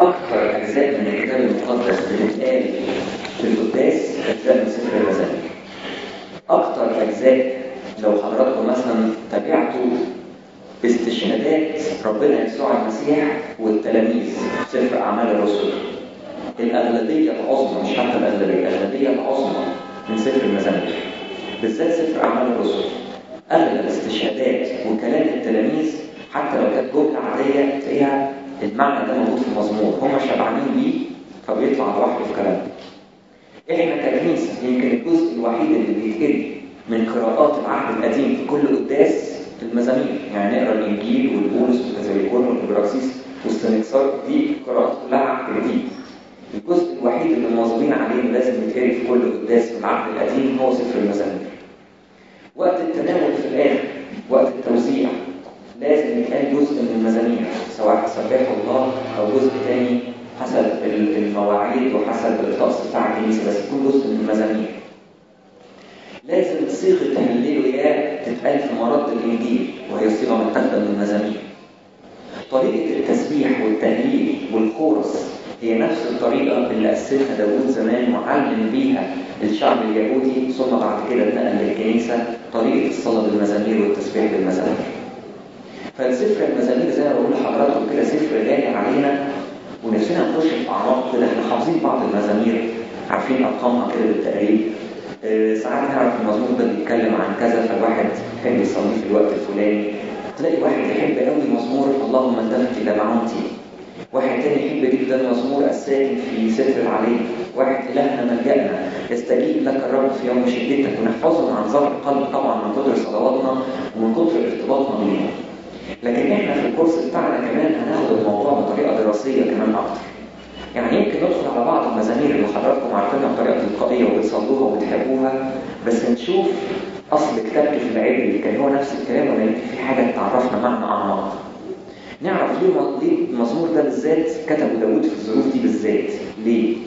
أكثر أجزاء من الكتاب المقدس بتتقال في القداس أجزاء من سفر المزامير أكثر أجزاء لو حضراتكم مثلا تابعتوا استشهادات ربنا يسوع المسيح والتلاميذ في سفر أعمال الرسل الأغلبية العظمى مش حتى الأغلبية الأغلبية العظمى من سفر المزامير بالذات سفر أعمال الرسل أغلب الاستشهادات وكلام التلاميذ حتى لو كانت جملة عادية تلاقيها المعنى ده موجود في المزمور هم شبعانين بيه فبيطلع لوحده في كلامهم احنا ككنيسة يمكن الجزء الوحيد اللي بيتقري من قراءات العهد القديم في كل قداس المزامير يعني نقرا الانجيل والبولس والكاثوليكون والابراكسيس والسنكسار دي قراءات كلها عهد جديد الجزء الوحيد اللي مواظبين عليه اللي لازم يتقري في كل قداس في العهد القديم هو سفر المزامير وقت التناول في الاخر وقت التوزيع لازم يتقال جزء من المزامير سواء سبح الله او جزء تاني حسب المواعيد وحسب الطقس بتاع الكنيسه بس يكون جزء من المزامير لازم صيغه هللويا تتقال في مرد الانجيل وهي صيغه متاخده من المزامير طريقه التسبيح والتهليل والخورس هي نفس الطريقه اللي اسسها داوود زمان وعلم بيها الشعب اليهودي ثم بعد كده اتنقل للكنيسه طريقه الصلاه بالمزامير والتسبيح بالمزامير فالسفر المزامير زي ما بقول لحضراتكم كده سفر غالي علينا ونفسنا نخش في اعماق كده احنا حافظين بعض المزامير عارفين ارقامها كده بالتقريب أه ساعات نعرف المزمور ده بيتكلم عن كذا فالواحد يحب يصلي في الوقت الفلاني تلاقي واحد يحب قوي مزمور اللهم التفت الى معونتي واحد تاني يحب جدا مزمور الساكن في ستر العلي واحد إلهنا ملجأنا يستجيب لك الرب في يوم شدتك ونحفظهم عن ظهر القلب طبعا من كتر صلواتنا ومن كتر ارتباطنا بيهم لكن احنا في الكورس بتاعنا كمان هناخد الموضوع بطريقه دراسيه كمان اكتر يعني يمكن ندخل على بعض المزامير اللي حضراتكم عارفينها بطريقه تلقائيه وبتصلوها وبتحبوها بس نشوف اصل كتابة في العبري كان هو نفس الكلام ولا يمكن في حاجه تعرفنا معنى اعمق نعرف ليه ليه المزمور ده بالذات كتبه داوود في الظروف دي بالذات ليه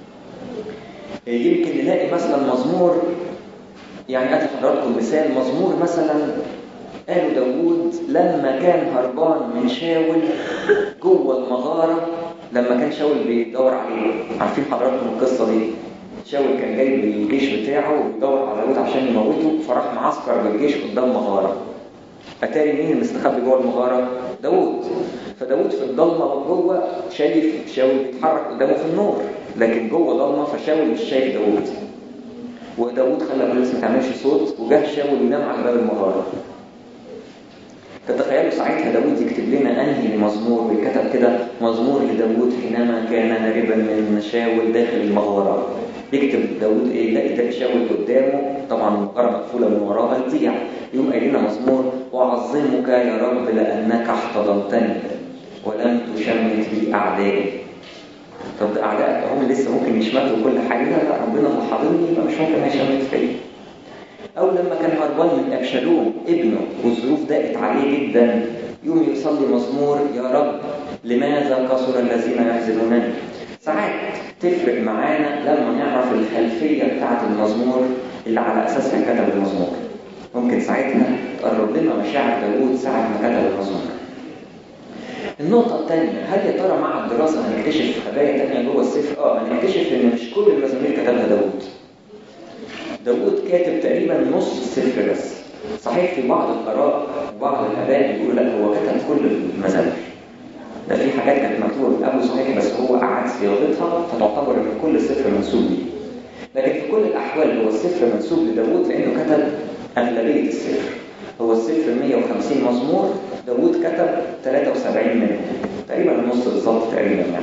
يمكن نلاقي مثلا مزمور يعني ادي حضراتكم مثال مزمور مثلا قالوا داوود لما كان هربان من شاول جوه المغارة لما كان شاول بيدور عليه عارفين حضراتكم القصة دي شاول كان جايب الجيش بتاعه وبيدور على داوود عشان يموته فراح معسكر بالجيش قدام مغارة أتاري مين المستخبي جوه المغارة؟ داوود فداوود في الضلمة جوه شايف شاول بيتحرك قدامه في النور لكن جوه ضلمة فشاول مش شايف داوود وداوود خلى الناس ما تعملش صوت وجه شاول ينام على باب المغارة تتخيلوا ساعتها داود يكتب لنا أنهي مزمور ويكتب كده مزمور لداود حينما كان هاربا من شاول داخل المغارة يكتب داود ايه يلاقي ده شاول قدامه طبعا المغارة مقفولة من وراه هتضيع يقوم قايل لنا مزمور وأعظمك يا رب لأنك احتضنتني ولم تشمت بي أعدائي طب ده أعدائك هم لسه ممكن يشمتوا كل حاجة لا ربنا اللي حاضرني يبقى مش ممكن هيشمت فيا أو لما كان هربان من أبشالوم ابنه والظروف ضاقت عليه جدا يوم يصلي مزمور يا رب لماذا كثر الذين يحزنونني ساعات تفرق معانا لما نعرف الخلفية بتاعة المزمور اللي على أساسها كتب المزمور ممكن ساعتها تقرب لنا مشاعر داوود ساعة ما كتب المزمور النقطة الثانية هل يا ترى مع الدراسة هنكتشف خبايا ثانية جوه السفر؟ اه هنكتشف إن مش كل المزامير كتبها داوود داود كاتب تقريبا نص السفر بس صحيح في بعض الآراء وبعض الآباء بيقولوا لا هو كتب كل المزامير ده في حاجات كانت مكتوبة من قبل صحيح بس هو أعاد صياغتها فتعتبر إن كل السفر منسوب ليه لكن في كل الأحوال هو السفر منسوب لداود لأنه كتب أغلبية السفر هو السفر 150 مزمور داود كتب 73 منهم تقريبا النص بالظبط تقريبا يعني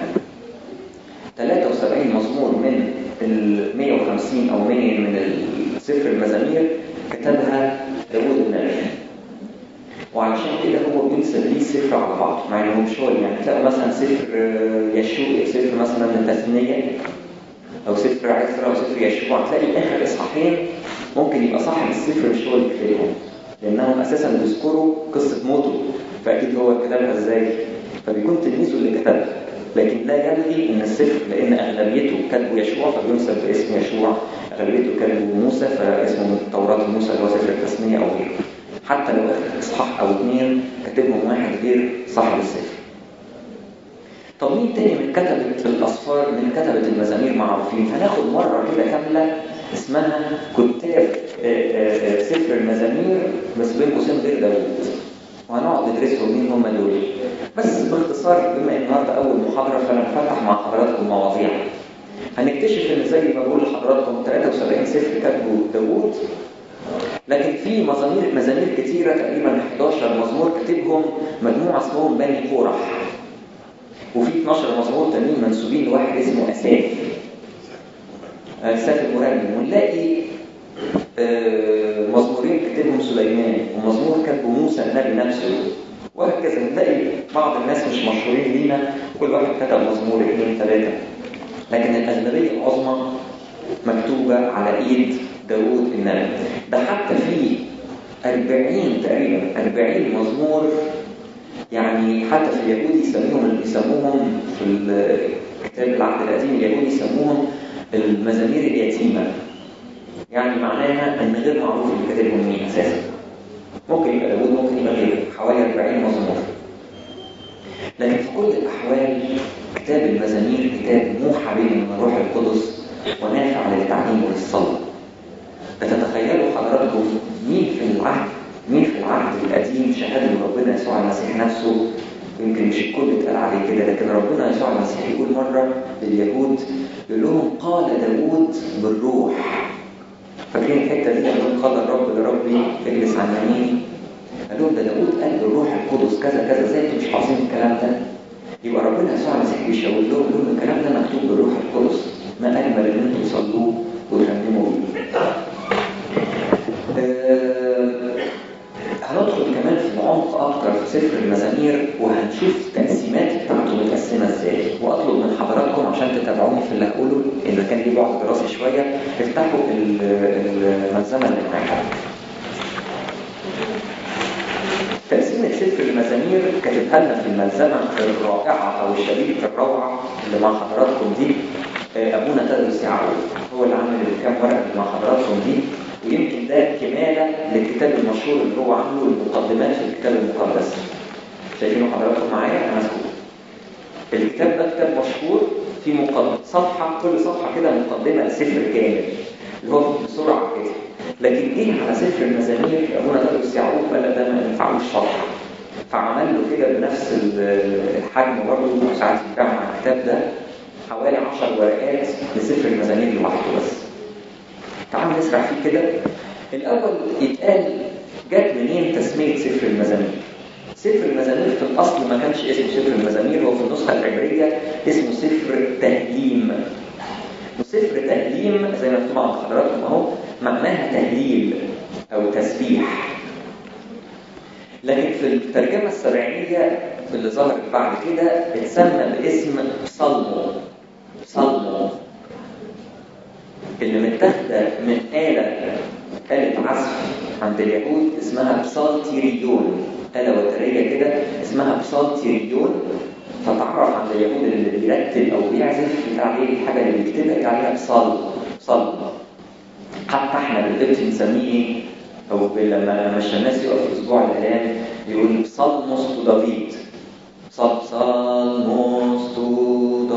73 مزمور من ال 150 او 100 من سفر المزامير كتبها داوود النبي وعلشان كده هو بينسب ليه السفر على بعض مع انه مش هو يعني تلاقوا مثلا سفر يشوع سفر مثلا التثنيه او سفر عثرة او سفر يشوع تلاقي اخر اصحاحين ممكن يبقى صاحب السفر مش هو اللي كتبهم لانهم اساسا بيذكروا قصه موته فاكيد هو كتبها ازاي فبيكون تلميذه اللي كتبها لكن لا يلغي ان السفر لان اغلبيته كتبه يشوع فبينسب باسم يشوع اغلبيته كتبه موسى فاسمه من توراة موسى اللي هو سفر التثنيه او غيره حتى لو اخر اصحاح او اثنين كاتبهم واحد غير صاحب السفر طب مين تاني من كتبة الأصفار من كتبة المزامير معروفين هناخد مرة كده كاملة اسمها كتاب سفر المزامير بس بين قوسين غير داوود وهنقعد ندرسهم مين هم دول بس باختصار بما ان النهارده اول محاضره فانا هفتح مع حضراتكم مواضيع هنكتشف ان زي ما بقول لحضراتكم 73 سفر كتبه داوود لكن في مزامير مزامير كتيره تقريبا 11 مزمور كاتبهم مجموعه اسمهم بني قرح وفي 12 مزمور تانيين منسوبين لواحد اسمه اساف اساف المرنم ونلاقي مزمورين كتبهم سليمان ومزمور كتبه موسى النبي نفسه وهكذا نلاقي بعض الناس مش مشهورين لينا كل واحد كتب مزمور اثنين ثلاثه لكن الاغلبيه العظمى مكتوبه على ايد داوود النبي ده حتى في 40 تقريبا 40 مزمور يعني حتى في اليهود يسموهم يسموهم في كتاب العهد القديم اليهود يسموهم المزامير اليتيمه يعني معناها ان غير معروف اللي كاتبهم مين اساسا ممكن يبقى داوود ممكن يبقى غيره حوالي 40 مزمور لكن في كل الاحوال كتاب المزامير كتاب موحى به من الروح القدس ونافع للتعليم وللصلاه فتتخيلوا حضراتكم مين في العهد مين في العهد القديم شهاده ربنا يسوع المسيح نفسه يمكن مش الكل اتقال عليه كده لكن ربنا يسوع المسيح يقول مره لليهود يقول لهم قال داوود بالروح فاكرين الحته دي لما قال الرب لربي اجلس عن يميني قال لهم ده داوود قال بالروح القدس كذا كذا زي انتوا مش حافظين الكلام ده يبقى ربنا يسوع المسيح بيشاور لهم يقول لهم الكلام ده مكتوب بالروح القدس ما اجمل ان انتوا تصلوه وترنموا بيه أه هندخل كمان في العمق اكتر في سفر المزامير وهنشوف التقسيمات بتاعته متقسمه ازاي واطلب من حضراتكم عشان تتابعوني في اللي هقوله اذا كان ليه بعد دراسي شويه افتحوا الملزمه اللي معاكم تقسيمة سفر المزامير كاتبها لنا في الملزمة الرائعة أو الشديدة الروعة اللي مع حضراتكم دي أبونا تدرس يعقوب هو اللي عامل الكام ورقة اللي مع حضراتكم دي ويمكن ده كمالة للكتاب المشهور اللي هو عامله المقدمات في الكتاب المقدس شايفينه حضراتكم معايا أنا مسكوت الكتاب ده كتاب مشهور في مقدمة صفحة كل صفحة كده مقدمة لسفر كامل اللي هو بسرعة كده لكن جه على سفر المزامير أبونا تدرس يعقوب قال ده ما ينفعوش شرح فعمل له كده بنفس الحجم برضه ساعات يتباع مع الكتاب ده حوالي 10 ورقات لسفر المزامير لوحده بس تعالوا نسرع فيه كده الأول يتقال جت منين تسمية سفر المزامير سفر المزامير في الأصل ما كانش اسمه سفر المزامير هو في النسخة العبرية اسمه سفر تهليم وسفر تهليم زي ما مكتوب عند حضراتكم اهو معناها تهليل أو تسبيح لكن في الترجمة السبعينية اللي ظهرت بعد كده اتسمى باسم صلمو صلمو اللي متاخده من آلة آلة عزف عند اليهود اسمها بسالتيريون آلة وترية كده اسمها بسالتيريون فتعرف عند اليهود اللي بيرتب أو بيعزف يبقى عليه الحاجة اللي بيكتبها يبقى عليها بصل بصل حتى احنا بالقبط بنسميه أو لما لما الشماس يقف في أسبوع الآلام يقول بصلموس تو دافيد صل صلموس تو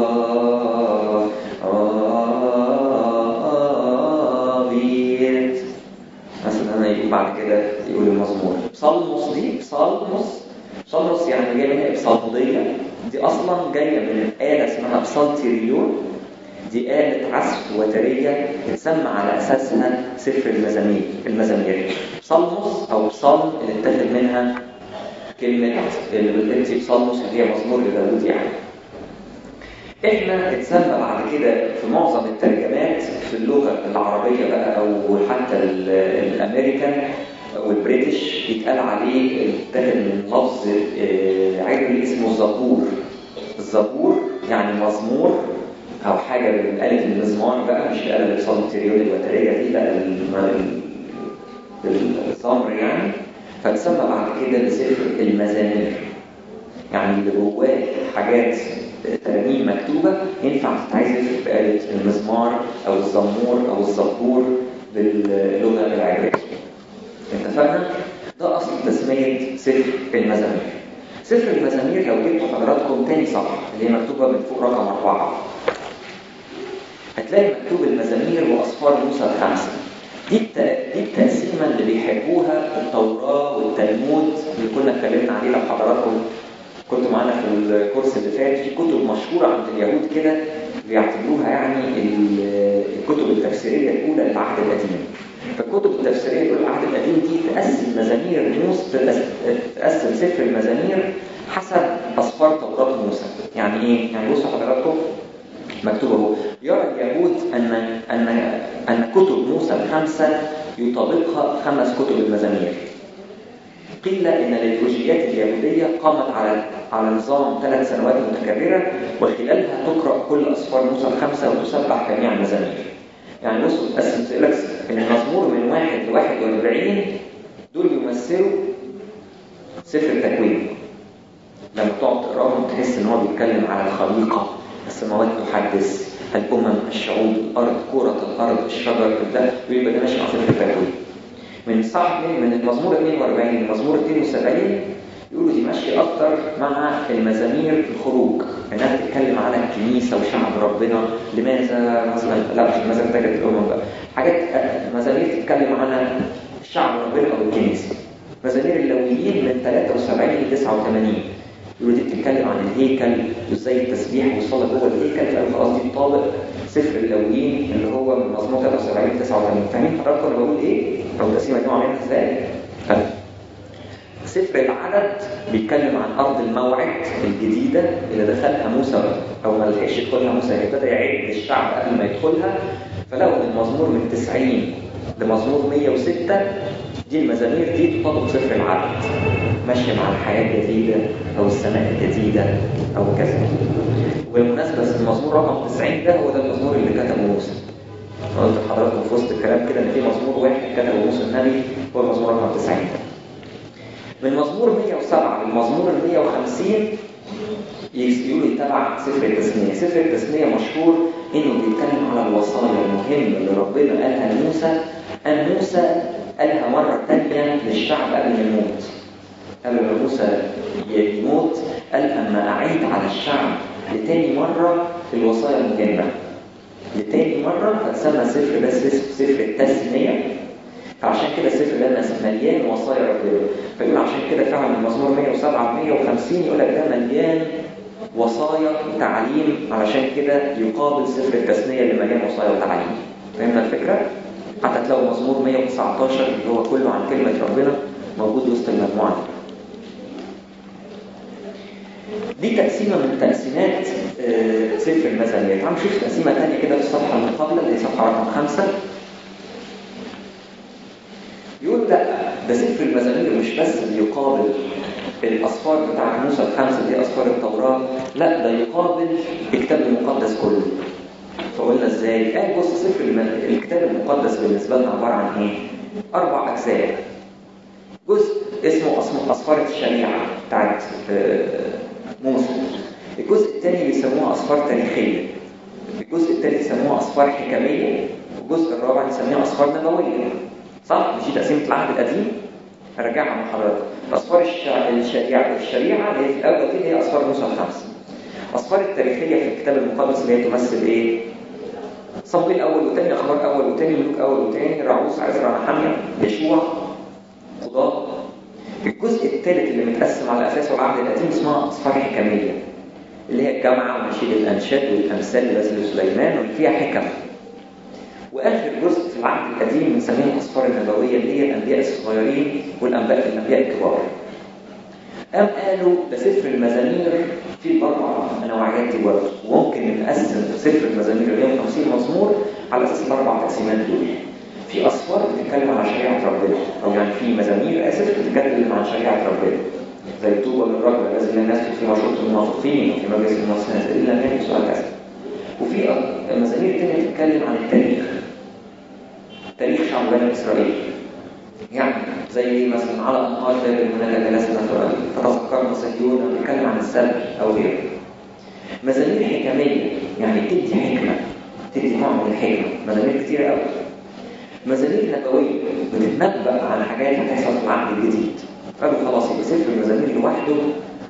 دافيد مثلا يقول بعد كده يقول المزمور بصلموس دي بصلموس بصلموس يعني جايه منها بصلموديه دي اصلا جايه من آلة اسمها بصالتيريون دي آلة عزف وترية تتسمى على أساسها سفر المزامير المزامير صلموس أو صلم اللي اتخذ منها كلمة اللي بالقبطي بصلموس اللي هي مزمور لداوود يعني احنا اتسمى بعد كده في معظم الترجمات في اللغة العربية بقى أو حتى الأمريكان أو البريتش يتقال عليه اتخذ من لفظ عبري اسمه الزبور الزبور يعني مزمور او حاجه بالالف المزمار بقى مش الالف الصمتريون الوتريه دي لا الصمر يعني فتسمى بعد كده بسفر المزامير يعني اللي جواه حاجات ترانيم مكتوبه ينفع تتعزف بآلة المزمار او الزمور او الزبور باللغه العبريه اتفقنا؟ ده اصل تسميه سفر المزامير سفر المزامير لو جبتوا حضراتكم تاني صفحة اللي هي مكتوبة من فوق رقم أربعة هتلاقي مكتوب المزامير وأسفار موسى الخمسة دي الت- دي التقسيمة اللي بيحبوها التوراة والتلمود اللي كنا اتكلمنا عليه لو حضراتكم كنتوا معانا في الكورس اللي فات في كتب مشهورة عند اليهود كده بيعتبروها يعني ال- الكتب التفسيرية الأولى للعهد القديم فالكتب التفسيرية الأولى للعهد القديم دي تقسم مزامير موسى تقسم سفر المزامير حسب أسفار توراة موسى يعني إيه؟ يعني بصوا حضراتكم مكتوب اهو يرى اليهود ان ان ان كتب موسى الخمسه يطابقها خمس كتب المزامير قيل ان الليتورجيات اليهوديه قامت على على نظام ثلاث سنوات متكرره وخلالها تقرا كل اسفار موسى الخمسه وتسبح جميع المزامير يعني بصوا تقسم تقول لك المزمور من واحد ل 41 دول يمثلوا سفر التكوين لما تقعد تقراهم تحس ان هو بيتكلم على الخليقه السماوات تحدث الامم الشعوب الارض كره الارض الشجر ده ويبقى ده ماشي مع سفر التكوين من صح من المزمور 42 للمزمور 72 يقولوا دي ماشيه اكتر مع المزامير الخروج انها بتتكلم على الكنيسه وشعب ربنا لماذا مثلا لا مش لماذا ارتجت الامم بقى حاجات مزامير تتكلم على شعب ربنا او الكنيسه مزامير اللويين من 73 ل 89 يقولوا دي بتتكلم عن الهيكل وازاي التسبيح والصلاه جوه الهيكل فقالوا خلاص دي طابق سفر اللويين اللي هو من مزمور 73 ل 89 فاهمين حضراتكم انا بقول ايه؟ او التقسيمه دي عاملينها ازاي؟ طيب. سفر العدد بيتكلم عن ارض الموعد الجديده اللي دخلها موسى او ما لحقش يدخلها موسى ابتدى يعد الشعب قبل ما يدخلها فلو المزمور من 90 لمزمور 106 دي المزامير دي تطابق سفر العدد ماشيه مع الحياه الجديده او السماء الجديده او كذا وبالمناسبه المزمور رقم 90 ده هو ده المزمور اللي كتبه موسى أنا قلت لحضراتكم في وسط الكلام كده ان في مزمور واحد كتبه موسى النبي هو المزمور رقم 90 ده من مزمور 107 للمزمور 150 يقولوا يتبع سفر التثنية سفر التثنية مشهور انه بيتكلم على الوصايا المهمة اللي ربنا قالها لموسى قال موسى قالها مرة تانية للشعب قبل ما يموت قبل ما موسى يموت قال أما أعيد على الشعب لتاني مرة الوصايا المهمة لتاني مرة فتسمى سفر ده سفر التثنية فعشان كده السفر ده مليان وصايا ربنا فيقول عشان كده فعلا المزمور 107 150 يقول لك ده مليان وصايا وتعليم علشان كده يقابل سفر التثنية اللي مليان وصايا وتعليم فهمنا الفكرة؟ حتى تلاقوا مزمور 119 اللي هو كله عن كلمة ربنا موجود وسط المجموعة دي دي تقسيمة من تقسيمات سفر المزامير تعالوا نشوف تقسيمة ثانية كده في الصفحة المقابلة اللي هي صفحة رقم خمسة يقول لا ده سفر المزامير مش بس بيقابل الأسفار بتاعت موسى الخمسة دي أسفار التوراة لا ده يقابل الكتاب المقدس كله فقلنا ازاي؟ قال بص سفر الكتاب المقدس بالنسبة لنا عبارة عن ايه؟ أربع أجزاء جزء اسمه أسفار الشريعة بتاعت موسى الجزء الثاني بيسموها أسفار تاريخية الجزء الثالث يسموها أسفار حكمية والجزء الرابع يسميها أسفار نبوية صح؟ مش دي تقسيمة العهد القديم؟ هرجعها مع حضرتك أسفار الشريعة الشريعة اللي هي في الأول دي هي أسفار موسى الخمسة أسفار التاريخية في الكتاب المقدس اللي هي تمثل إيه؟ صمويل الأول وثاني أخبار أول وثاني ملوك أول وثاني رعوس عزرا نحمية يشوع قضاء الجزء الثالث اللي متقسم على أساسه العهد القديم اسمها أسفار حكمية اللي هي الجامعة ونشيد الأنشاد والأمثال لباسل سليمان واللي فيها حكم واخر جزء في العهد القديم بنسميه الاسفار النبويه اللي هي الانبياء الصغيرين والانباء الانبياء الكبار. قام قالوا ده سفر المزامير فيه الاربع نوعيات دي برضه وممكن نقسم سفر المزامير ل 150 مزمور على اساس الاربع تقسيمات دول. في اسفار بتتكلم عن شريعه ربنا او يعني في مزامير اسف بتتكلم عن شريعه ربنا. زي طوبى للرجل الذي الناس في مشروط المنافقين وفي مجلس المنافقين الا من يسوع كذا. وفي مزامير تانية بتتكلم عن التاريخ تاريخ شعب بني إسرائيل يعني زي مثلا على أنهار باب هناك جلسنا فتذكرنا صهيون بيتكلم عن السلب أو غيره مزامير حكمية يعني تدي حكمة تدي نوع من الحكمة مزامير كتير قوي مزامير نبوية بتتنبأ عن حاجات هتحصل في العهد الجديد قالوا خلاص يبقى سفر المزامير لوحده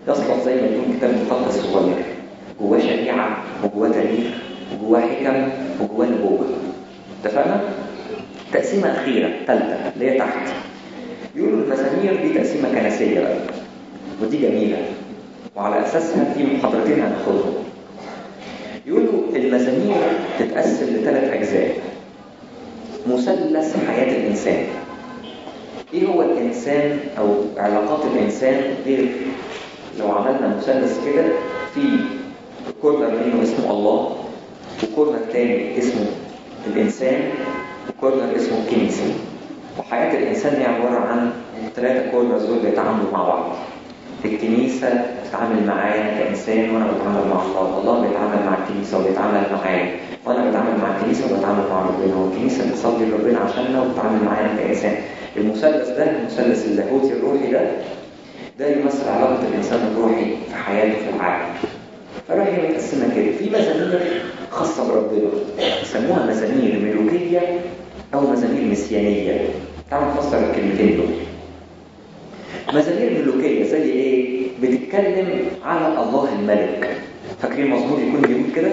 يصلح زي ما يكون كتاب مقدس صغير جواه شريعة وجواه تاريخ وجواه حكم وجواه نبوة اتفقنا؟ تقسيمة أخيرة ثالثة اللي هي تحت يقولوا المزامير دي تقسيمة كنسية بقى ودي جميلة وعلى أساسها في محاضرتين هناخدهم يقولوا المزامير تتقسم لثلاث أجزاء مثلث حياة الإنسان إيه هو الإنسان أو علاقات الإنسان غير لو عملنا مثلث كده في كورنر منه اسمه الله وكورنر تاني اسمه الإنسان وكورنر اسمه الكنيسة وحياة الإنسان هي عبارة عن ثلاثة كورنرز دول بيتعاملوا مع بعض الكنيسة بتتعامل معايا كإنسان وأنا بتعامل مع الله الله بيتعامل مع الكنيسة وبيتعامل معايا وأنا بتعامل مع الكنيسة وبتعامل مع ربنا والكنيسة بتصلي لربنا عشاننا وبتتعامل معايا كإنسان المثلث ده المثلث اللاهوتي الروحي ده ده يمثل علاقة الإنسان الروحي في حياته في العالم فراح هي متقسمة كده في مزامير خاصة بربنا يسموها مزامير ملوكية أو مزامير مسيانية تعالوا نفسر الكلمتين دول مزامير ملوكية زي إيه؟ بتتكلم على الله الملك فاكرين مزمور يكون بيقول كده؟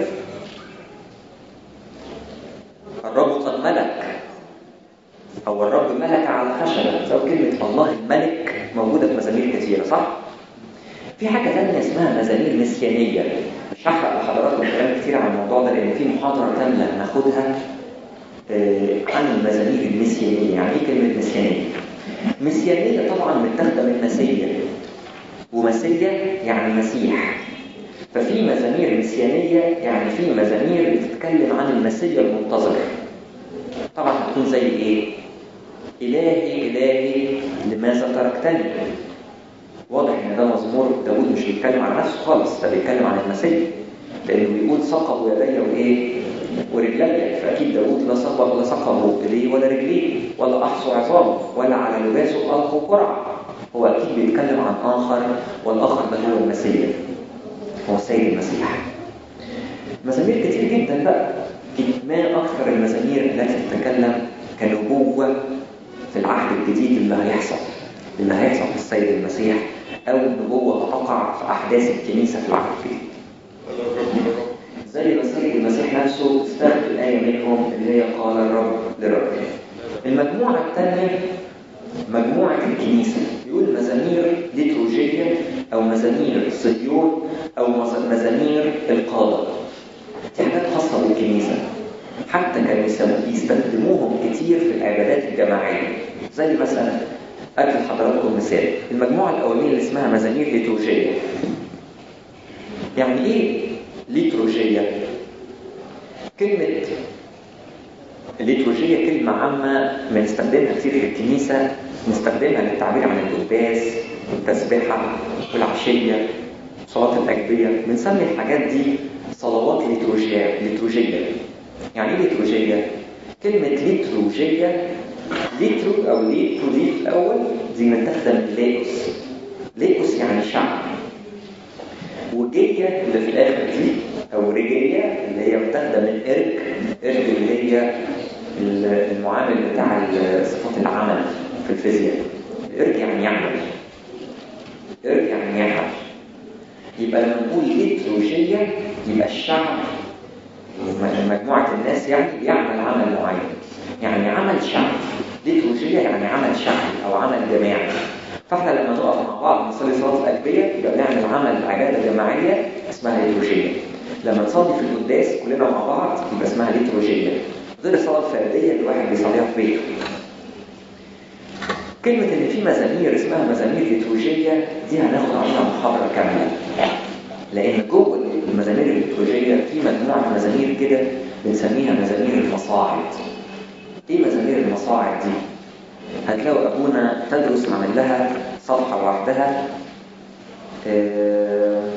الرب قد ملك أو الرب ملك على خشبة سواء كلمة الله الملك موجودة في مزامير كثيرة صح؟ في حاجة ثانية اسمها مزامير مسيانية مش هحرق لحضراتكم كلام كتير عن الموضوع ده لأن في محاضرة كاملة هناخدها عن المزامير المسيانية يعني ايه كلمة مسيانية؟ مسيانية طبعا متاخدة من مسيا ومسيا يعني مسيح ففي مزامير مسيانية يعني في مزامير بتتكلم عن المسيا المنتظر طبعا هتكون زي ايه؟ إلهي إلهي لماذا تركتني؟ واضح ان ده مزمور داوود مش بيتكلم عن نفسه خالص ده بيتكلم عن المسيح لانه بيقول ثقبوا يدي وايه ورجلي فاكيد داوود لا ثقب لا ثقبوا ايديه ولا رجليه ولا احصوا عظامه ولا على لباسه القوا قرعه هو اكيد بيتكلم عن اخر والاخر ده هو المسيح هو السيد المسيح مزامير كتير جدا بقى ما اكثر المزامير التي تتكلم كنبوه في العهد الجديد اللي هيحصل اللي هيحصل في السيد المسيح أو النبوة تقع في أحداث الكنيسة في العهد الجديد. زي ما السيد المسيح نفسه استخدم آية منهم اللي هي قال الرب لرب. المجموعة الثانية مجموعة الكنيسة يقول مزامير ليتروجية أو مزامير صهيون أو مزامير القادة. دي حاجات خاصة بالكنيسة. حتى كانوا يستخدموهم كتير في العبادات الجماعية زي مثلا أدي لحضراتكم مثال المجموعة الأولانية اللي اسمها مزامير ليتروجية يعني إيه ليتروجية؟ كلمة الليتروجية كلمة عامة بنستخدمها كتير في الكنيسة نستخدمها للتعبير عن القداس والتسبيحة والعشية صلاة الأجبية بنسمي الحاجات دي صلوات ليتروجية ليتروجية يعني ايه ليتروجية؟ كلمة ليتروجية ليترو أو ليترو دي في الأول دي متاخدة من ليكوس ليكوس يعني شعب وجية اللي في الآخر دي أو رجية اللي هي متاخدة من إرج إرج اللي هي المعامل بتاع صفات العمل في الفيزياء إرج يعني يعمل إرج يعني يعمل يبقى لما نقول ليتروجية يبقى الشعب مجموعة الناس يعني بيعمل عمل معين يعني عمل شعب ليتروجية يعني عمل شعبي أو عمل جماعي فاحنا لما نقف مع بعض نصلي صلاة الأجبية يبقى بنعمل عمل عبادة جماعية اسمها ليتروجية لما نصلي في القداس كلنا مع بعض يبقى اسمها ليتروجية غير الصلاة الفردية اللي الواحد بيصليها في بيته كلمة إن في مزامير اسمها مزامير ليتروجية دي هناخد عنها محاضرة كاملة لأن جوه المزامير الليتروجية في مجموعة مزامير كده بنسميها مزامير المصاعد ايه مزامير المصاعد دي هتلاقوا ابونا تدرس عمل لها صفحه لوحدها اه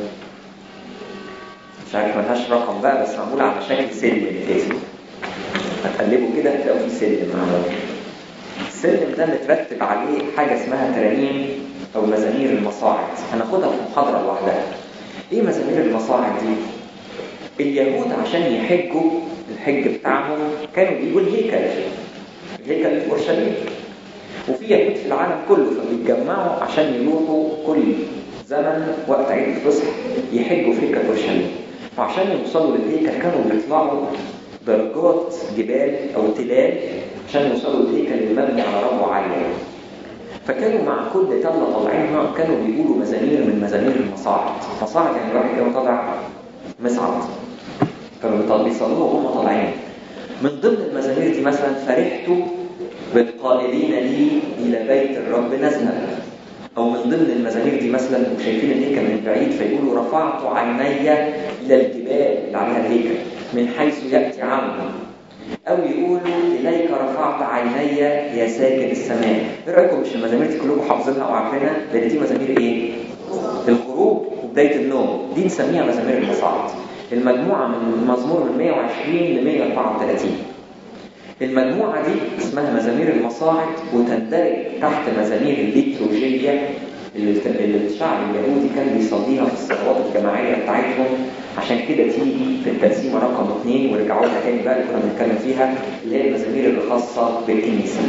مش عارف ملهاش رقم بقى بس معموله على شكل سلم كده هتقلبوا كده هتلاقوا في سلم معمول السلم ده مترتب عليه حاجه اسمها ترانيم او مزامير المصاعد هناخدها في محاضره لوحدها ايه مزامير المصاعد دي اليهود عشان يحجوا الحج بتاعهم كانوا بيجوا الهيكل الهيكل في اورشليم وفي يهود في العالم كله فبيتجمعوا عشان يروحوا كل زمن وقت عيد الفصح يحجوا في هيكل اورشليم وعشان يوصلوا للهيكل كانوا بيطلعوا درجات جبال او تلال عشان يوصلوا للهيكل المبني على ربوه عاليه فكانوا مع كل تله طالعينها كانوا بيقولوا مزامير من مزامير المصاعد مصاعد يعني الواحد كان طالع مصعد كانوا بيصلوها وهم طالعين من ضمن المزامير دي مثلا فرحت بالقائلين لي الى بيت الرب نزلا او من ضمن المزامير دي مثلا وشايفين الهيكل من بعيد فيقولوا رفعت عيني الى الجبال اللي عليها الهيكل من حيث ياتي عمرو او يقولوا اليك رفعت عيني يا ساكن السماء ايه رايكم مش المزامير دي كلكم حافظينها وعارفينها لان دي مزامير ايه الغروب وبدايه النوم دي نسميها مزامير المصاعد المجموعه من مزمور من 120 ل 134 المجموعة دي اسمها مزامير المصاعد وتندرج تحت مزامير الليتروجية اللي الشعب اليهودي كان بيصليها في الصلوات الجماعية بتاعتهم عشان كده تيجي في التقسيمة رقم اثنين ورجعوا لها تاني بقى اللي كنا بنتكلم فيها اللي هي المزامير الخاصة بالكنيسة.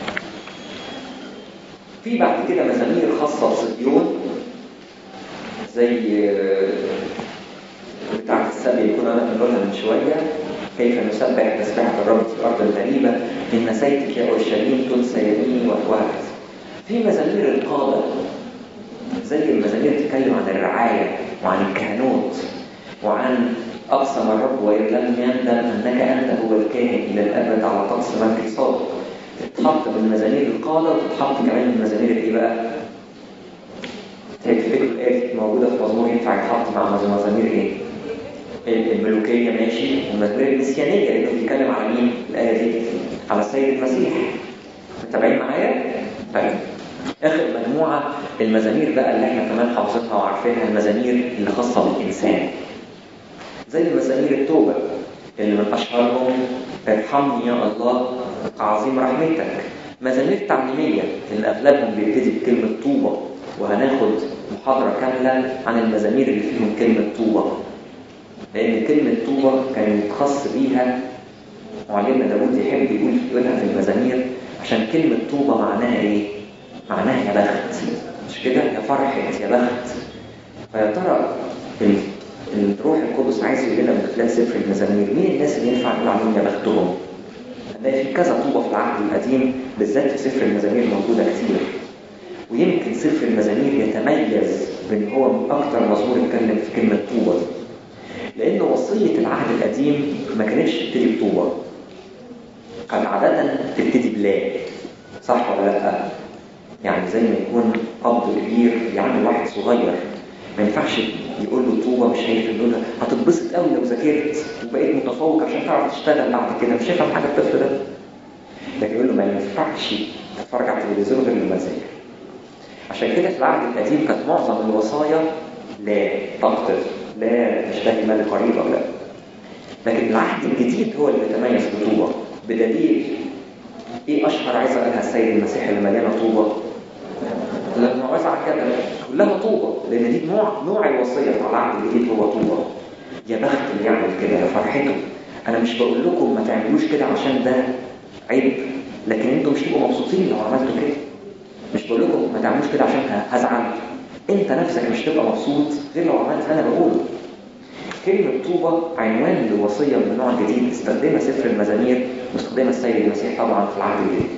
في بعد كده مزامير خاصة بصهيون زي بتاعة السبي اللي كنا بنقولها من شوية كيف نسبح تسبحة الرب في الأرض الغريبة إن نسيتك يا أورشليم تنسى يميني وهكذا. في مزامير القادة زي المزامير تتكلم عن الرعاية وعن الكهنوت وعن أقسم الرب وإن لم يندم أنك أنت هو الكاهن إلى الأبد على طقس ملك صادق. تتحط من مزامير القادة وتتحط كمان من مزامير الإيه بقى؟ تفتكروا الآية موجودة في مزمور ينفع يتحط مع مزامير إيه؟ الملوكية ماشي والمزامير المسيانية لأنه بيتكلم على مين الآية دي؟ على السيد المسيح متابعين معايا؟ طيب آخر مجموعة المزامير بقى اللي احنا كمان حافظينها وعارفينها المزامير اللي خاصة بالإنسان زي مزامير التوبة اللي من أشهرهم ارحمني يا الله عظيم رحمتك مزامير تعليمية اللي أغلبهم بيبتدي بكلمة طوبة وهناخد محاضرة كاملة عن المزامير اللي فيهم كلمة طوبة لأن كلمة طوبة كان يتخص بيها معلمنا داوود يحب يقول يقولها في المزامير عشان كلمة طوبة معناها إيه؟ معناها يا بخت مش كده؟ يا فرحة يا بخت فيا ترى الروح القدس عايز يقول لنا من خلال سفر المزامير مين الناس اللي ينفع نقول عليهم يا بختهم؟ هنلاقي في كذا طوبة في العهد القديم بالذات في سفر المزامير موجودة كتير ويمكن سفر المزامير يتميز بان هو من اكثر مزمور اتكلم في كلمه طوبه دي لان وصيه العهد القديم ما كانتش تبتدي بطوبه كانت عاده تبتدي بلا صح ولا لا يعني زي ما يكون اب كبير يعمل واحد صغير ما ينفعش يقول له طوبه مش هيفهم يقول له هتتبسط قوي لو ذاكرت وبقيت متفوق عشان تعرف تشتغل بعد كده مش هيفهم حاجه الطفل ده لكن يقول له ما ينفعش تتفرج على التلفزيون غير لما تذاكر عشان كده في العهد القديم كانت معظم الوصايا لا تقتل لا تشتهي مال قريبا لا لكن العهد الجديد هو اللي بيتميز بطوبه بدليل ايه اشهر عايزه قالها السيد المسيح اللي مليانه طوبه لما موعظه على الجبل كلها طوبه لان دي نوع نوع الوصيه بتاع العهد الجديد هو طوبه يا بخت اللي يعمل كده يا فرحته انا مش بقول لكم ما تعملوش كده عشان ده عيب لكن انتوا مش تبقوا مبسوطين لو عملتوا كده مش بقول لكم ما تعملوش كده عشان هزعل انت نفسك مش تبقى مبسوط غير لو عملت اللي انا بقوله كلمة طوبة عنوان لوصية من نوع جديد استخدمها سفر المزامير واستخدمها السيد المسيح طبعا في العهد الجديد.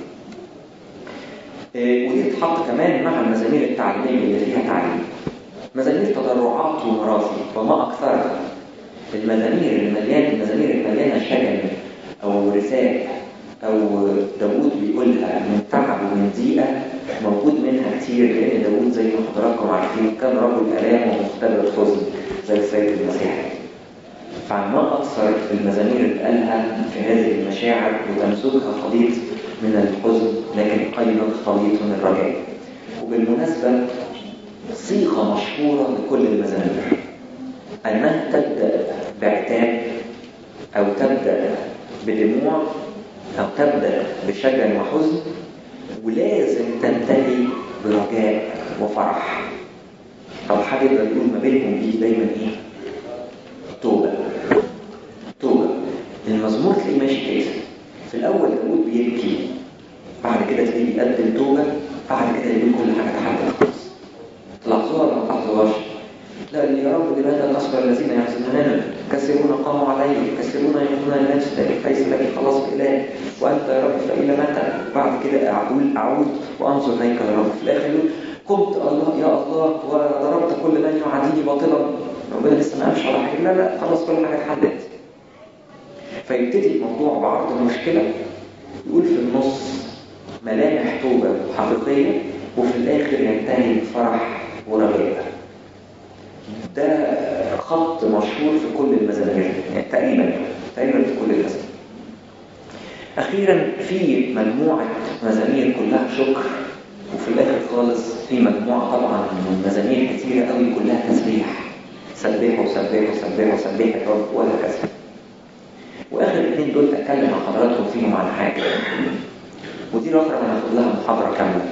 إيه ودي تتحط كمان مع المزامير التعليمية اللي فيها تعليم. مزامير تضرعات ومراثي وما أكثرها. المزامير المليانة المزامير المليانة شجن أو رثاء أو داوود بيقولها من تعب ومن ضيقة موجود منها كتير لأن داوود زي ما حضراتكم عارفين كان رجل آلام ومختبر حزن زي السيد المسيح. فما أكثر المزامير اللي قالها في هذه المشاعر وتمسكها خليط من الحزن لكن أيضا خليط من الرجاء. وبالمناسبة صيغة مشهورة لكل المزامير أنها تبدأ بعتاب أو تبدأ بدموع أو تبدأ بشجن وحزن ولازم تنتهي برجاء وفرح أو حد يقدر يقول ما بينهم دي دايما إيه؟ توبة توبة المزمور تلاقيه ماشي كده في الأول داود بيبكي بعد كده تلاقيه بيقدم توبة بعد كده يقول كل حاجة اتحلت خلاص تلاحظوها ولا ما تلاحظوهاش؟ صلواش لا يا رب لماذا الأشقر الذين يحزنوننا كثيرون قاموا علي كثيرون يقولون الناس ليس لك خلاص بإله وأنت يا رب فإلى متى بعد كده أعود أعود وأنظر إليك يا رب في الآخر يقول قمت الله يا الله وضربت كل من يعاديني باطلا ربنا لسه ما قالش على حاجة لا لا خلاص كل حاجة اتحلت فيبتدي الموضوع بعرض المشكلة يقول في النص ملامح توبة حقيقية وفي الآخر ينتهي بفرح ورجاء ده خط مشهور في كل المزامير يعني تقريبا تقريبا في كل المزامير أخيرا في مجموعة مزامير كلها شكر وفي الآخر خالص في مجموعة طبعا من مزامير كتيرة قوي كلها تسبيح سبحوا سبحوا سبحوا سبح الرب وهكذا واخر الاثنين دول اتكلم مع حضراتكم فيهم عن حاجه ودي الاخرى هناخد لها محاضره كامله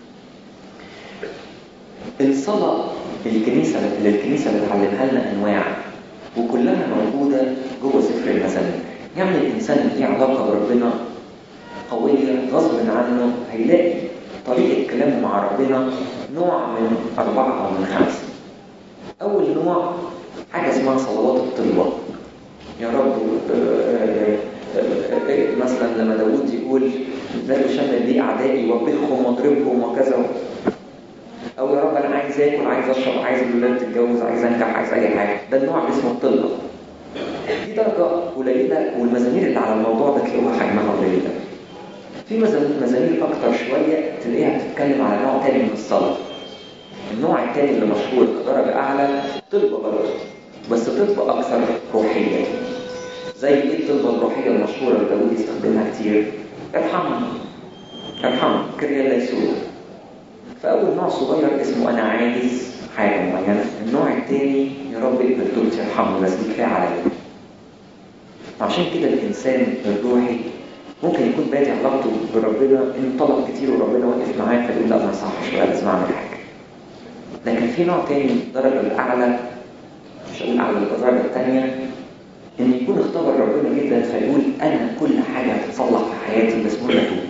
الصلاه الكنيسه اللي الكنيسه بتعلمها لنا انواع وكلها موجوده جوه سفر المزامير يعني الانسان اللي ليه علاقه بربنا قويه غصب عنه هيلاقي طريقه كلامه مع ربنا نوع من اربعه او من خمسه اول نوع حاجه اسمها صلوات الطلبه يا رب مثلا لما داود يقول لا تشمل لي اعدائي وبخهم واضربهم وكذا او يا رب انا عايز اكل عايز اشرب عايز الولاد تتجوز عايز انجح عايز اي حاجه ده النوع اللي اسمه الطلبه دي درجه قليله والمزامير اللي على الموضوع ده تلاقوها حجمها قليله في مزامير اكتر شويه تلاقيها بتتكلم على نوع تاني من الصلاه النوع الثاني اللي مشهور بدرجه اعلى طلبه برضه بس طلبه اكثر روحيه زي ايه الطلبه الروحيه المشهوره اللي داوود يستخدمها كتير ارحمني ارحمني كريا ليسوع فاول نوع صغير اسمه انا عايز حاجه معينه النوع الثاني يا رب اقبل توبتي ارحمني بس دي كفايه عليا عشان كده الانسان الروحي ممكن يكون بادئ علاقته بربنا انه طلب كتير وربنا وقف معاه فيقول لا ما يصحش بقى لازم اعمل حاجه لكن في نوع تاني الدرجه الاعلى مش هقول اعلى الدرجه الثانيه ان يكون اختبر ربنا جدا فيقول انا كل حاجه هتتصلح في حياتي بس مهم اتوب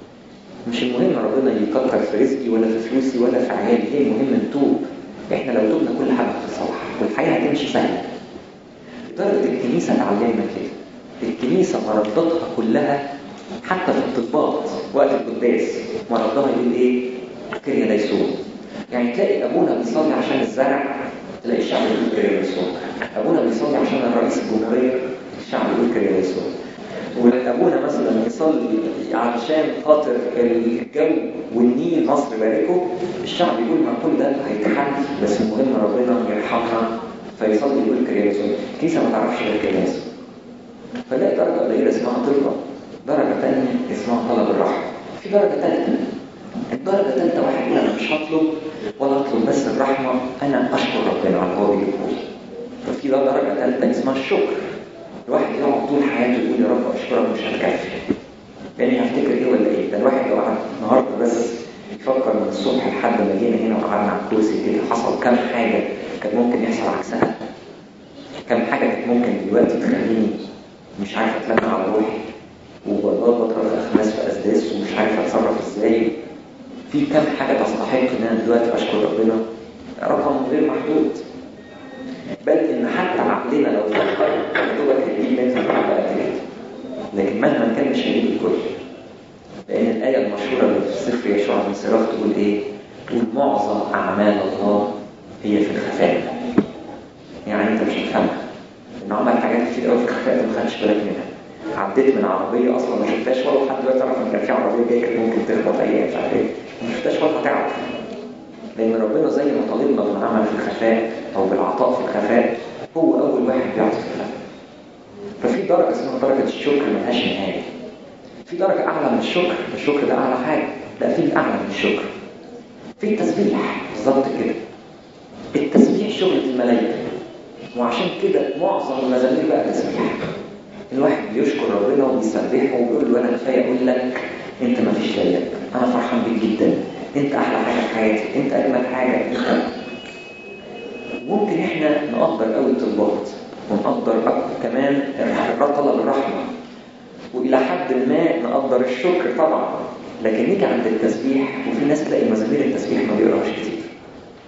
مش المهم ربنا يكتر في رزقي ولا في فلوسي ولا في عيالي هي المهم نتوب احنا لو توبنا كل حاجه هتتصلح والحياه هتمشي سهله درجه الكنيسه تعلمنا كده الكنيسه مرداتها كلها حتى في الطلبات وقت القداس مردها يقول ايه كريا ليسوع يعني تلاقي ابونا بيصلي عشان الزرع تلاقي الشعب يقول كريا ليسوع ابونا بيصلي عشان الرئيس الجمهوريه الشعب يقول كريا ليسوع وابونا مثلا يصلي علشان خاطر الجو والنيل مصر باركه الشعب يقول ما كل ده هيتحل بس المهم ربنا يرحمنا فيصلي يقول كريا ليسوع الكنيسه ما تعرفش غير كريا ليسوع فلاقي درجه قليله اسمها طلبه درجه ثانيه اسمها طلب الرحمه في درجه ثالثه الدرجة الثالثة واحد يقول أنا مش هطلب ولا أطلب بس الرحمة أنا أشكر ربنا على هو بيقول ففي درجة ثالثة اسمها الشكر الواحد يقعد طول حياته يقول يا رب أشكرك مش هتكفي يعني هفتكر إيه ولا إيه ده الواحد لو قعد النهاردة بس يفكر من الصبح لحد ما جينا هنا وقعدنا على الكرسي كده حصل كام حاجة كان ممكن يحصل عكسها كام حاجة كانت ممكن دلوقتي تخليني مش عارف أتلمع على روحي وبضرب أخماس في أسداس ومش عارف أتصرف إزاي في كم حاجة تستحق ان انا دلوقتي اشكر ربنا رقم غير محدود بل ان حتى عقلنا لو فكر دوبك هيجيب منزل بقى لكن مهما كان مش هيجيب الكل لان الايه المشهوره اللي في سفر يشوع بن سراخ تقول ايه؟ تقول معظم اعمال الله هي في الخفاء يعني انت مش هتفهمها انه عمل حاجات كتير قوي في الخفاء ما خدتش بالك منها عديت من عربيه اصلا ما شفتهاش ولا لحد دلوقتي تعرف ان كان في عربيه جايه كانت ممكن تخبط اي مش عارف ايه ما شفتهاش ولا هتعرف لان ربنا زي ما طالبنا بالعمل في الخفاء او بالعطاء في الخفاء هو اول واحد بيعطي في الخفاء ففي درجه اسمها درجه الشكر ملهاش نهايه في درجه اعلى من الشكر الشكر ده اعلى حاجه لا في اعلى من الشكر في التسبيح بالظبط كده التسبيح شغله الملائكه وعشان كده معظم المزامير بقى تسبيح الواحد بيشكر ربنا وبيسبحه وبيقول له انا كفايه اقول لك انت ما فيش زيك انا فرحان بيك جدا انت احلى حاجه في حياتي انت اجمل حاجه انت ممكن احنا نقدر قوي الطلبات ونقدر كمان طلب الرحمه والى حد ما نقدر الشكر طبعا لكن نيجي عند التسبيح وفي ناس تلاقي مزامير التسبيح ما بيقراهاش كتير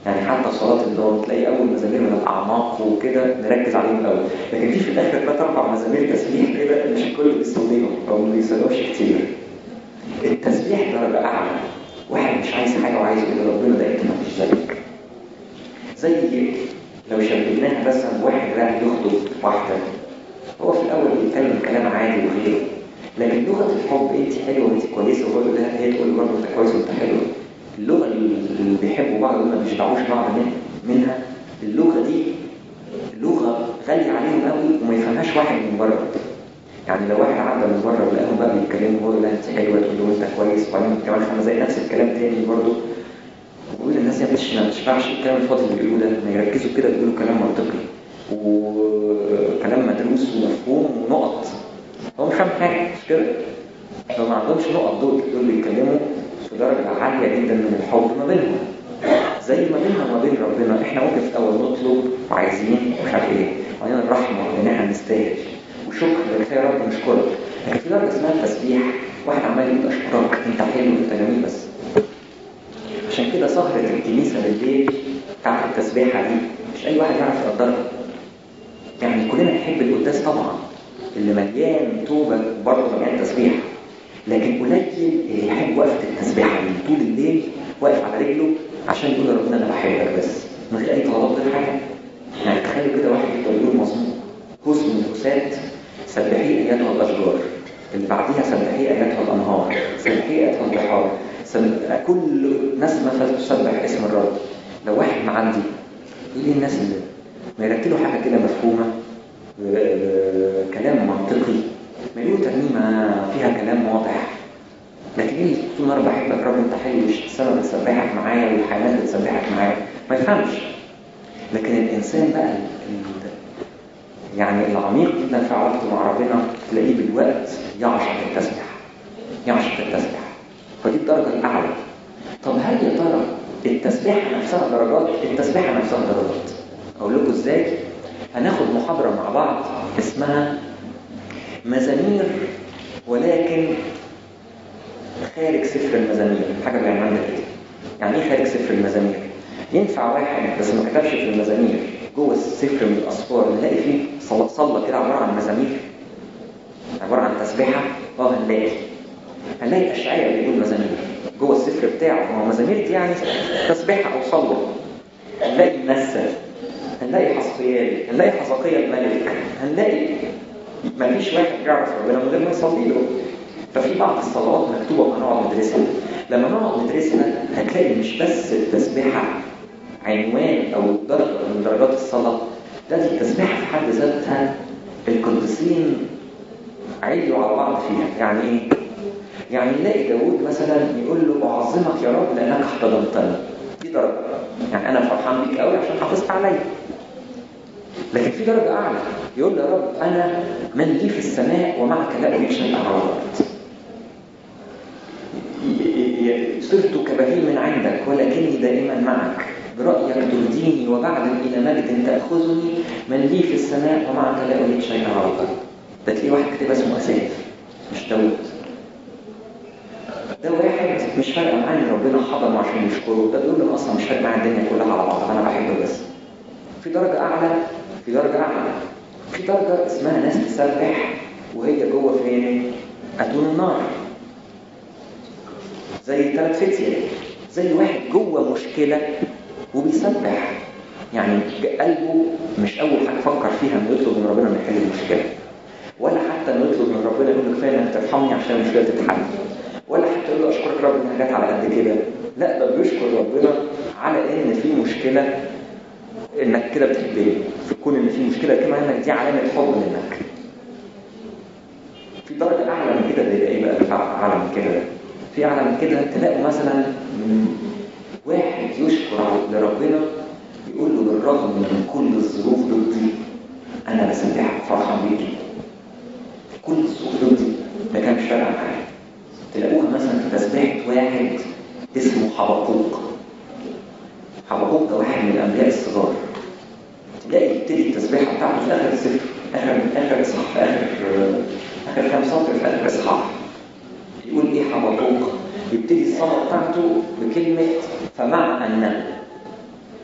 يعني حتى صلاة النوم تلاقي أول مزامير من الأعماق وكده نركز عليهم الأول لكن في في الآخر ثلاث أربع مزامير تسبيح كده مش الكل بيصليهم أو ما بيصلوش كتير التسبيح درجة أعلى واحد مش عايز حاجة وعايز يقول ربنا ده أنت مفيش زيك زي لو شبهناها مثلا واحد رايح يخطب واحدة هو في الأول بيتكلم كلام عادي وغيره لكن لغة الحب انت حلوة وانت كويسة وهو يقول لها هي تقول برضه انت كويس وانت حلو اللغة اللي بيحبوا بعض دول ما بيشبعوش بعض منها اللغة دي لغة غالية عليهم قوي وما يفهمهاش واحد من بره يعني لو واحد عدى من بره ولقاهم بقى بيتكلموا وهو يقول لها انت حلوة تقول له انت كويس وبعدين كمان خمس زي نفس الكلام تاني برضه ويقول الناس يا بتش ما بتشبعش الكلام الفاضي اللي بيقولوه ده ما يركزوا كده يقولوا كلام منطقي وكلام مدروس ومفهوم ونقط هو مش فاهم حاجه مش كده لو ما عندهمش نقط دول دول بيتكلموا في درجه عاليه جدا من الحب ما بينهم زي ما بيننا وما بين ربنا احنا ممكن في الاول نطلب وعايزين ومش عارف ايه وبعدين الرحمه لانها نستاهل وشكر كفايه يا رب نشكرك لكن في درجه اسمها التسبيح واحد عمال يقول اشكرك انت حلو انت جميل بس عشان كده سهرة الكنيسة بالليل بتاعت التسبيحة دي مش أي واحد يعرف يقدرها يعني كلنا نحب القداس طبعا اللي مليان توبة برضه مليان تسبيح لكن قليل اللي يحب وقفة التسبيحة اللي طول الليل واقف على رجله عشان يقول لربنا أنا بحبك بس من غير أي طلبات غير حاجة يعني تخيلوا كده واحد يفضل يقول مظلوم هوس من الهوسات سبحي أيتها الأشجار اللي بعديها سبحي أيتها الأنهار سبحي أيتها البحار كل نسمة فتسبح اسم الرب لو واحد معدي ايه دي الناس اللي ما يرتلوا حاجة كده مفهومة كلام منطقي ما يقولوا ترنيمة فيها كلام واضح لكن ايه طول النهار بحبك رب انت حلو السما بتسبحك معايا والحيوانات بتسبحك معايا ما يفهمش لكن الانسان بقى يعني العميق جدا في علاقته مع ربنا تلاقيه بالوقت يعشق التسبيح يعشق التسبيح فدي الدرجة الأعلى طب هل يا ترى التسبيحة نفسها درجات؟ التسبيحة نفسها درجات أقول لكم إزاي؟ هناخد محاضرة مع بعض اسمها مزامير ولكن خارج سفر المزامير حاجة اللي عملنا كده يعني ايه خارج سفر المزامير؟ ينفع واحد بس ما كتبش في المزامير جوه السفر من الأسفار نلاقي فيه صلى كده عبارة عن مزامير عبارة عن تسبيحة اه هنلاقي هنلاقي أشعياء بيقول مزامير جوه السفر بتاعه ما هو مزامير دي يعني تسبيحة أو صلوة هنلاقي منسى هنلاقي حصقيال هنلاقي حزقية الملك هنلاقي ما فيش واحد يعرف ربنا من غير ما يصلي له ففي بعض الصلوات مكتوبة وهنقعد ندرسها لما نقعد ندرسها هتلاقي مش بس التسبيحة عنوان أو درجة من درجات الصلاة ده التسبيحة في حد ذاتها القديسين عليوا على بعض فيها يعني ايه؟ يعني نلاقي داود مثلا يقول له أعظمك يا رب لأنك احتضنتني دي درجة يعني أنا فرحان بيك قوي عشان حافظت عليا لكن في درجة أعلى يقول له يا رب أنا من لي في السماء ومعك لا أريد شيئا على الأرض صرت كبهيم عندك ولكني دائما معك برأيك تهديني وبعد إلى مجد تأخذني من لي في السماء ومعك لا أريد شيئا على الأرض ده تلاقي واحد كتب اسمه أساف مش داود ده واحد مش فارقه معاه ان ربنا حضنه عشان يشكره ده بيقول له اصلا مش فارق معايا الدنيا كلها على بعض انا بحبه بس في درجه اعلى في درجه اعلى في درجه اسمها ناس تسبح وهي جوه فين اتون النار زي الثلاث فتية زي واحد جوه مشكله وبيسبح يعني قلبه مش اول حاجه فكر فيها انه يطلب من ربنا انه يحل المشكله ولا حتى انه يطلب من ربنا يقول له كفايه انك ترحمني عشان المشكله تتحل ولا حتى يقول له اشكرك رب انها جت على قد كده لا ده بيشكر ربنا على ان في مشكله انك كده بتحبني في كون ان في مشكله كما انك دي علامه حب منك في درجه اعلى من كده ده يبقى ايه بقى اعلى من كده في اعلى من كده تلاقوا مثلا من واحد يشكر لربنا يقول له بالرغم من كل الظروف ضدي انا بسبحك فرحان بيكي كل الظروف ضدي ما كانش فارقه معايا تلاقوها مثلا في تسبيحة واحد اسمه حبقوق حبقوق ده واحد من الأنبياء الصغار تلاقي يبتدي التسبيحة بتاعته في آخر السفر آخر آخر إصحاح في آخر آخر كام سطر في آخر إصحاح يقول إيه حبقوق يبتدي الصلاة بتاعته بكلمة فمع أن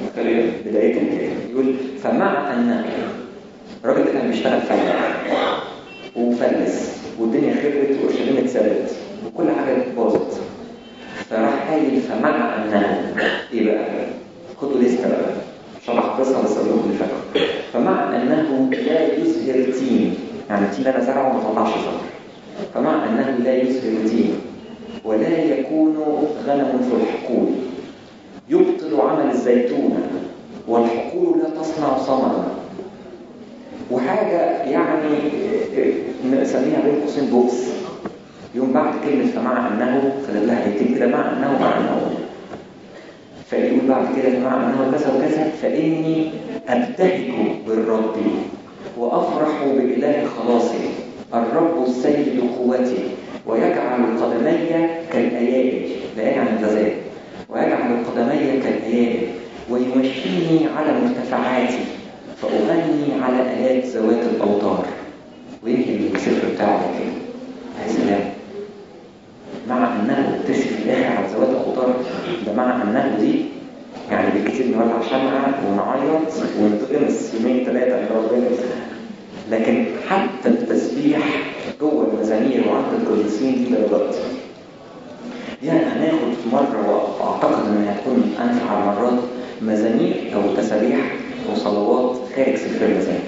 بدايتها كده يقول فمع أن الراجل ده كان بيشتغل فلاح وفلس والدنيا خربت وأورشليم اتسرقت وكل حاجة باظت فراح قايل فمع أنه إيه بقى؟ خدوا لستة بقى شرح قصة بس أقول لكم اللي فاكره فمع أنه لا يزهر تين يعني التين أنا زرعه ما طلعش ثمر فمع أنه لا يزهر تين ولا يكون غنم في الحقول يبطل عمل الزيتون والحقول لا تصنع ثمرا وحاجة يعني نسميها بين قوسين بوكس يوم بعد كلمة فمع أنه فضل لها ايتين كده مع أنه مع أنه فيقول بعد كده مع أنه كذا وكذا فإني أبتهج بالرب وأفرح بإله خلاصي الرب السيد قوتي ويجعل قدمي كالأيائل لا يعني الغزال ويجعل قدمي كالأيائل ويمشيني على مرتفعاتي فأغني على آلات ذوات الأوتار وينهي السفر بتاعه كده يا سلام مع أنه ترسي في الآخر على ذوات الأوتار ده مع أنه دي يعني بالكتير نولع شمعة ونعيط ونتقمص يومين ثلاثة عند ربنا لكن حتى التسبيح جوه المزامير وعند القديسين دي درجات يعني هناخد في مرة وأعتقد إنها هتكون أنفع المرات مزامير أو تسابيح وصلوات خارج سفر المزامير.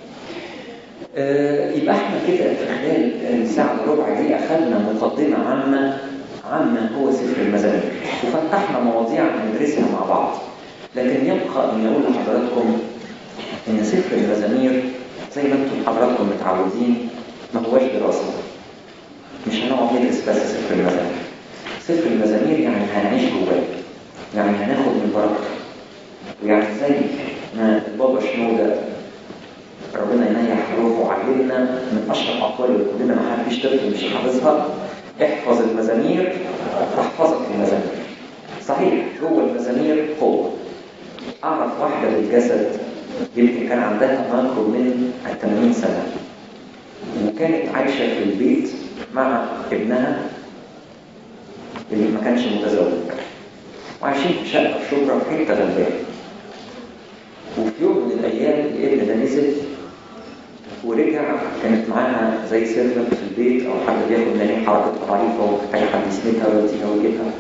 أه يبقى احنا كده في خلال الساعة وربع دي أخذنا مقدمة عامة عما هو سفر المزامير وفتحنا مواضيع هندرسها مع بعض لكن يبقى أن أقول لحضراتكم إن سفر المزامير زي ما انتم حضراتكم متعودين ما هواش دراسة مش هنقعد ندرس بس سفر المزامير سفر المزامير يعني هنعيش جواه يعني هناخد من بركته ويعني زي ما البابا شنودة ربنا ينيح روحه وعلمنا من اشهر اقوال اللي كلنا ما حدش طفل مش حافظها احفظ المزامير تحفظك المزامير صحيح جوه المزامير قوه اعرف واحده بالجسد يمكن كان عندها ما يقرب من 80 سنه وكانت عايشه في البيت مع ابنها اللي ما كانش متزوج وعايشين في شقه في شبرا في حته غلبان وفي يوم من الايام الابن ده نزل ورجع كانت معاها زي سيرفنت في البيت او حد بياخد منها حركه ضعيفه ومحتاج حد يسندها ويديها ويجيبها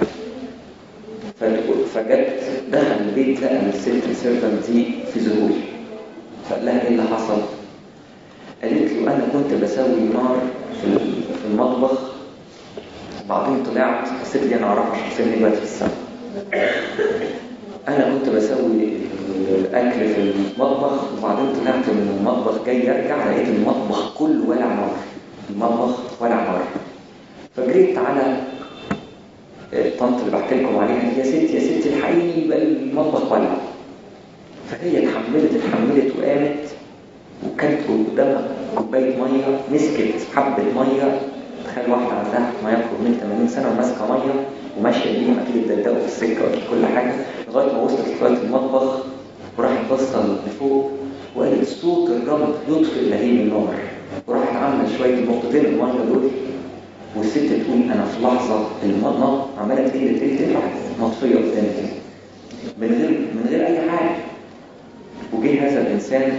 فجت دخل البيت لقى الست السيرفنت دي في ذهول فقال لها ايه اللي حصل؟ قالت له انا كنت بسوي نار في المطبخ وبعدين طلعت الست دي انا اعرفها شخصيا دلوقتي في السنه انا كنت بسوي الاكل في المطبخ وبعدين طلعت من المطبخ جاي ارجع لقيت المطبخ كله ولع نار المطبخ ولع نار فجريت على الطنط اللي بحكي لكم عليها يا ست يا ست الحقيقي بقى المطبخ ولع فهي اتحملت اتحملت وقامت وكانت قدامها كوبايه ميه مسكت حبه ميه تخيل واحده عندها ما يقرب من 80 سنه وماسكه ميه وماشيه بيهم اكيد اتدلدقوا في السكه واكيد كل حاجه لغايه ما وصلت لغايه المطبخ وراحت باصه لفوق وقالت صوت الرب يطفئ لهيب النار وراحت عامله شويه نقطتين الميه دول والست تقول انا في لحظه الميه عماله تقل تقل تقل راحت مطفيه قدامي كده من غير من غير اي حاجه وجه هذا الانسان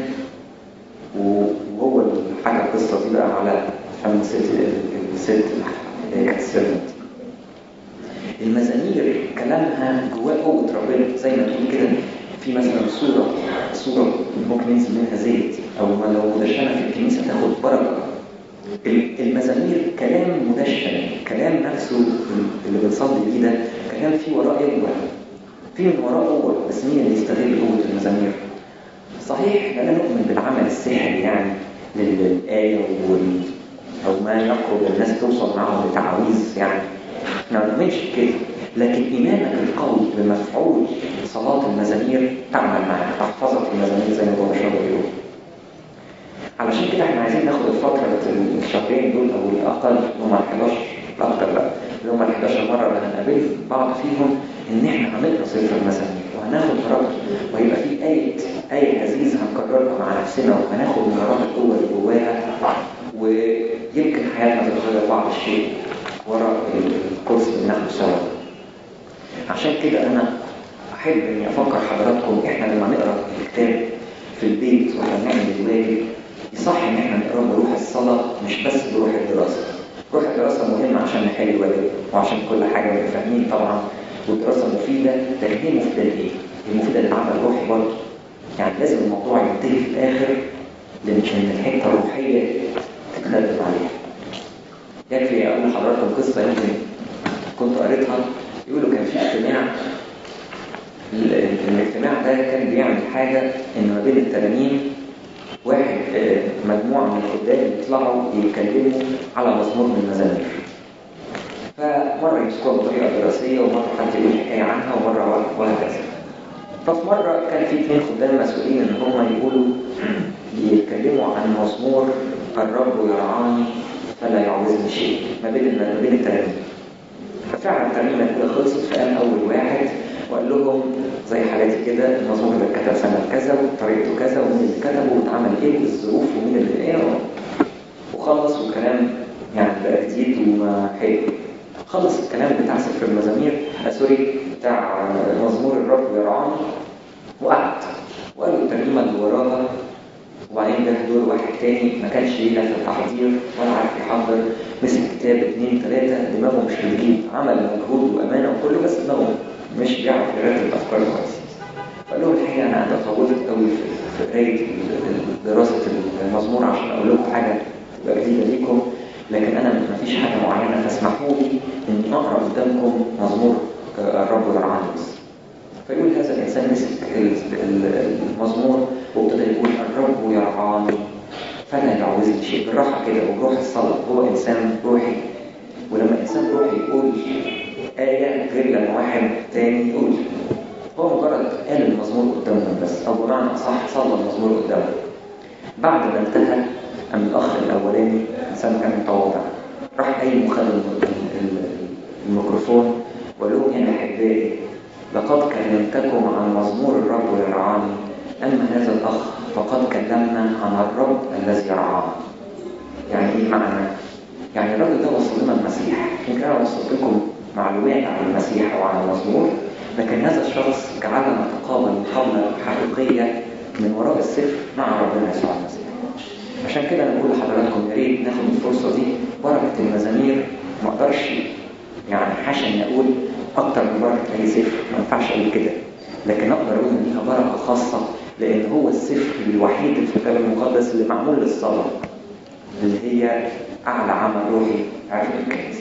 وهو حكى القصه دي بقى على فم الست الست اللي كانت السيرفنت المزامير كلامها جواه قوة ربنا زي ما تقول كده في مثلا صورة صورة ممكن ينزل منها زيت أو ما لو مدشنة في الكنيسة تاخد بركة المزامير كلام مدشن كلام نفسه اللي بنصلي بيه ده كلام فيه وراه قوة في من وراه قوة بس مين اللي يستغل قوة المزامير؟ صحيح لا نؤمن بالعمل السحري يعني للآية وال أو ما يقرب الناس توصل معهم لتعاويذ يعني احنا ما بنؤمنش بكده لكن إيمانك القوي بمفعول صلاة المزامير تعمل معك تحفظك المزامير زي ما بابا شرب بيقول علشان كده احنا عايزين ناخد الفترة الشهرين دول أو الأقل اللي هم ال 11 الأكتر بقى اللي هم ال 11 مرة اللي هنقابل بعض فيهم إن احنا عملنا سفر المزامير وهناخد بركة وهيبقى في آية آية عزيزة هنكررها مع نفسنا وهناخد من وراها القوة اللي جواها ويمكن حياتنا تتغير بعض الشيء وراء الكورس اللي بناخده سوا عشان كده انا احب اني افكر حضراتكم احنا لما نقرا الكتاب في البيت واحنا بنعمل الواجب يصح ان احنا نقرا بروح الصلاه مش بس بروح الدراسه روح الدراسه مهمه عشان نحل الواجب وعشان كل حاجه نبقى فاهمين طبعا والدراسه مفيده لكن هي مفيده لايه؟ هي مفيده للعمل الروحي برضه يعني لازم الموضوع ينتهي في الاخر لان الحته الروحيه تتخدم عليها يكفي اقول لحضراتكم قصه يمكن كنت قريتها يقولوا كان في اجتماع الاجتماع ده كان بيعمل حاجه ان ما بين الترانيم واحد مجموعه من الخدام يطلعوا يتكلموا على مزمور من المزامير فمره يمسكوها بطريقه دراسيه ومره حد يقول حكايه عنها ومره وهكذا ففي مرة كان في اثنين خدام مسؤولين ان هم يقولوا يتكلموا عن مزمور الرب يرعاني فلا يعوزني شيء ما بين ما بين التلاميذ ففعلا الترنيمة الأولى خلصت فقام أول واحد وقال لهم زي حالاتي كده المزمور ده اتكتب سنة كذا وطريقته كذا ومين اللي كتبه واتعمل ايه والظروف ومين اللي ايه وخلص والكلام يعني بقى جديد وما حلو خلص الكلام بتاع سفر المزامير آه سوري بتاع مزمور الرب يرعاني وقعد وقالوا الترجمة اللي وراها وبعدين جه دور واحد تاني ما كانش ليه لا في التحضير ولا عارف يحضر مسك كتاب اثنين ثلاثة دماغه مش بتجيب عمل مجهود وأمانة وكله بس دماغه مش بيعرف يرتب الأفكار كويس فقال لهم الحقيقة أنا أنا طولت قوي في قراية دراسة المزمور عشان أقول لكم حاجة تبقى جديدة ليكم لكن أنا ما فيش حاجة معينة فاسمحوا لي إني أقرأ قدامكم مزمور الرب يرعاني بس فيقول هذا الإنسان مسك المزمور وابتدى يقول الرب يرعاني فلا يعوزني شيء بالراحة كده وبروح الصلاة هو إنسان روحي ولما إنسان روحي يقول آية غير لما واحد تاني يقول هو مجرد قال المزمور قدامهم بس أو بمعنى أصح صلى المزمور قدامهم بعد ما انتهى أم الأخ الأولاني إنسان كان متواضع راح أي مخرج الميكروفون وقال لهم يا أحبائي لقد كلمتكم عن مزمور الرب يرعاني أما هذا الأخ فقد كلمنا عن الرب الذي يرعانا يعني إيه معنى؟ يعني الراجل ده وصل لنا المسيح يمكن أنا وصلت لكم معلومات عن المسيح أو عن المزمور لكن هذا الشخص جعلنا نتقابل مقابلة حقيقية من وراء السفر مع ربنا يسوع المسيح عشان كده أنا بقول لحضراتكم يا ريت ناخد الفرصة دي بركة المزامير ما أقدرش يعني حاشا إني أقول أكتر من بركة أي سفر ما ينفعش أقول كده لكن أقدر أقول إن ليها بركة خاصة لأن هو السفر الوحيد في الكتاب المقدس اللي معمول للصلاة اللي هي أعلى عمل روحي عرفت الكنيسة